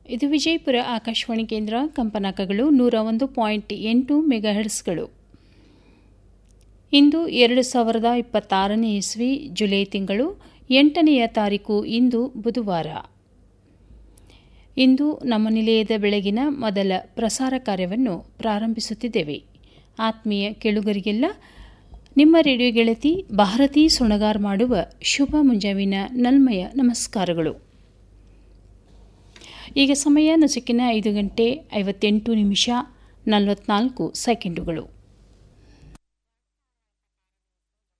ಇದು ವಿಜಯಪುರ ಆಕಾಶವಾಣಿ ಕೇಂದ್ರ ಕಂಪನಾಕಗಳು ನೂರ ಒಂದು ಪಾಯಿಂಟ್ ಎಂಟು ಮೆಗಾಹೆಡ್ಸ್ಗಳು ಇಂದು ಎರಡು ಸಾವಿರದ ಇಪ್ಪತ್ತಾರನೇ ಇಸ್ವಿ ಜುಲೈ ತಿಂಗಳು ಎಂಟನೆಯ ತಾರೀಕು ಇಂದು ಬುಧವಾರ ಇಂದು ನಮ್ಮ ನಿಲಯದ ಬೆಳಗಿನ ಮೊದಲ ಪ್ರಸಾರ ಕಾರ್ಯವನ್ನು ಪ್ರಾರಂಭಿಸುತ್ತಿದ್ದೇವೆ ಆತ್ಮೀಯ ಕೆಳುಗರಿಗೆಲ್ಲ ನಿಮ್ಮ ರೇಡಿಯೋ ಗೆಳತಿ ಭಾರತೀ ಸುಣಗಾರ್ ಮಾಡುವ ಶುಭ ಮುಂಜಾವಿನ ನಲ್ಮಯ ನಮಸ್ಕಾರಗಳು ಈಗ ಸಮಯ ನಸುಕಿನ ಐದು ಗಂಟೆ ಐವತ್ತೆಂಟು ನಿಮಿಷ ನಲವತ್ನಾಲ್ಕು ಸೆಕೆಂಡುಗಳು